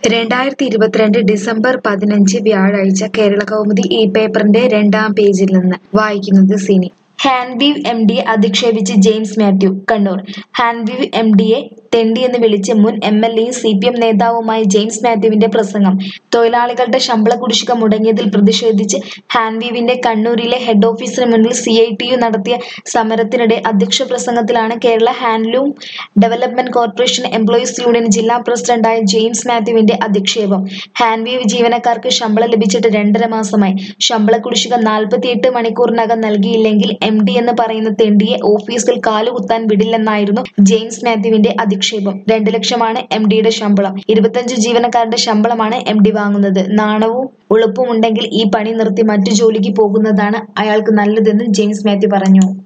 രണ്ടായിരത്തി ഇരുപത്തിരണ്ട് ഡിസംബർ പതിനഞ്ച് വ്യാഴാഴ്ച കേരള കൗമുദി ഈ പേപ്പറിന്റെ രണ്ടാം പേജിൽ നിന്ന് വായിക്കുന്നത് സിനി ഹാൻവീവ് എം ഡിയെ അധിക്ഷേപിച്ച് ജെയിംസ് മാത്യു കണ്ണൂർ ഹാൻവീവ് എം ഡിയെ തെണ്ടി എന്ന് വിളിച്ച് മുൻ എം എൽ എയും സി പി എം നേതാവുമായ ജെയിംസ് മാത്യുവിന്റെ പ്രസംഗം തൊഴിലാളികളുടെ ശമ്പള കുടിശ്ശിക മുടങ്ങിയതിൽ പ്രതിഷേധിച്ച് ഹാൻവീവിന്റെ കണ്ണൂരിലെ ഹെഡ് ഓഫീസിന് മുന്നിൽ സി ഐ ടി യു നടത്തിയ സമരത്തിനിടെ അധ്യക്ഷ പ്രസംഗത്തിലാണ് Kerala handloom development corporation employees union ജില്ലാ പ്രസിഡന്റായ ജെയിംസ് മാത്യുവിന്റെ അധിക്ഷേപം ഹാൻവീവ് ജീവനക്കാർക്ക് ശമ്പളം ലഭിച്ചിട്ട് രണ്ടര മാസമായി ശമ്പള കുടിശ്ശിക നാൽപ്പത്തിയെട്ട് മണിക്കൂറിനകം നൽകിയില്ലെങ്കിൽ എം ഡി എന്ന് പറയുന്ന തെണ്ടിയെ ഓഫീസിൽ കാലുകുത്താൻ വിടില്ലെന്നായിരുന്നു ജെയിംസ് മാത്യുവിന്റെ അധിക്ഷേപം രണ്ട് ലക്ഷമാണ് എം ഡിയുടെ ശമ്പളം ഇരുപത്തഞ്ച് ജീവനക്കാരുടെ ശമ്പളമാണ് എം ഡി വാങ്ങുന്നത് നാണവും ഉളുപ്പുമുണ്ടെങ്കിൽ ഈ പണി നിർത്തി മറ്റു ജോലിക്ക് പോകുന്നതാണ് അയാൾക്ക് നല്ലതെന്നും ജെയിംസ് മാത്യു പറഞ്ഞു